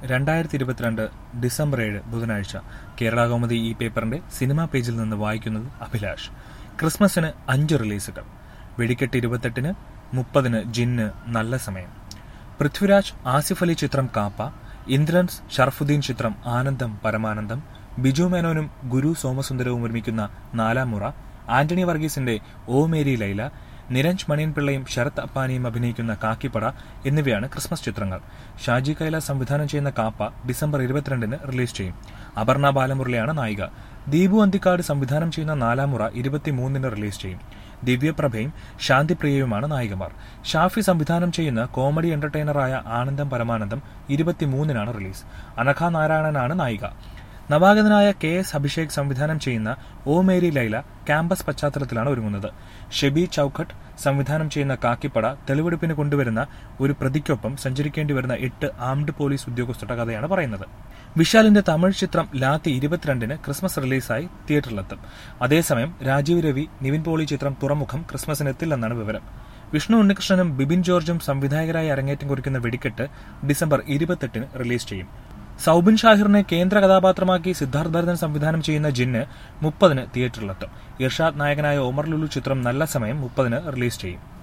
രണ്ടായിരത്തി ഇരുപത്തിരണ്ട് ഡിസംബർ ഏഴ് ബുധനാഴ്ച കേരള കൗമുദി ഈ പേപ്പറിന്റെ സിനിമാ പേജിൽ നിന്ന് വായിക്കുന്നത് അഭിലാഷ് ക്രിസ്മസിന് അഞ്ച് റിലീസുകൾ വെടിക്കെട്ട് ഇരുപത്തെട്ടിന് മുപ്പതിന് ജിന്ന് നല്ല സമയം പൃഥ്വിരാജ് ആസിഫ് അലി ചിത്രം കാപ്പ ഇന്ദ്രൻസ് ഷർഫുദ്ദീൻ ചിത്രം ആനന്ദം പരമാനന്ദം ബിജു മേനോനും ഗുരു സോമസുന്ദരവും ഒരുമിക്കുന്ന നാലാം മുറ ആന്റണി വർഗീസിന്റെ ഓ മേരി ലൈല നിരഞ്ജ് മണിയൻപിള്ളയും ശരത് അപ്പാനിയും അഭിനയിക്കുന്ന കാക്കിപ്പട എന്നിവയാണ് ക്രിസ്മസ് ചിത്രങ്ങൾ ഷാജി കൈലാസ് സംവിധാനം ചെയ്യുന്ന കാപ്പ ഡിസംബർ ഇരുപത്തിരണ്ടിന് റിലീസ് ചെയ്യും അപർണ ബാലമുരളിയാണ് നായിക ദീപു അന്തിക്കാട് സംവിധാനം ചെയ്യുന്ന നാലാം മുറ ഇരുപത്തിമൂന്നിന് റിലീസ് ചെയ്യും ദിവ്യപ്രഭയും ശാന്തിപ്രിയയുമാണ് നായികമാർ ഷാഫി സംവിധാനം ചെയ്യുന്ന കോമഡി എന്റർടൈനറായ ആനന്ദം പരമാനന്ദം ഇരുപത്തിമൂന്നിനാണ് റിലീസ് അനഘ നാരായണനാണ് നായിക നവാഗതനായ കെ എസ് അഭിഷേക് സംവിധാനം ചെയ്യുന്ന ഓ മേരി ലൈല ക്യാമ്പസ് പശ്ചാത്തലത്തിലാണ് ഒരുങ്ങുന്നത് ഷെബി ചൌഖട്ട് സംവിധാനം ചെയ്യുന്ന കാക്കിപ്പട തെളിവെടുപ്പിന് കൊണ്ടുവരുന്ന ഒരു പ്രതിക്കൊപ്പം സഞ്ചരിക്കേണ്ടി വരുന്ന എട്ട് ആംഡ് പോലീസ് ഉദ്യോഗസ്ഥരുടെ കഥയാണ് പറയുന്നത് വിശാലിന്റെ തമിഴ് ചിത്രം ലാത്തി ഇരുപത്തിരണ്ടിന് ക്രിസ്മസ് റിലീസായി തിയേറ്ററിലെത്തും അതേസമയം രാജീവ് രവി നിവിൻ പോളി ചിത്രം തുറമുഖം ക്രിസ്മസിനെത്തില്ലെന്നാണ് വിവരം വിഷ്ണു ഉണ്ണികൃഷ്ണനും ബിബിൻ ജോർജും സംവിധായകരായി അരങ്ങേറ്റം കുറിക്കുന്ന വെടിക്കെട്ട് ഡിസംബർ ഇരുപത്തെട്ടിന് റിലീസ് ചെയ്യും സൌബിൻ ഷാഹിറിനെ കേന്ദ്ര കഥാപാത്രമാക്കി സിദ്ധാർത്ഥ് ഭരതൻ സംവിധാനം ചെയ്യുന്ന ജിന്ന് മുപ്പതിന് തിയേറ്ററിലെത്തും ഇർഷാദ് നായകനായ ഒമർ ലുലു ചിത്രം നല്ല സമയം മുപ്പതിന് റിലീസ് ചെയ്യും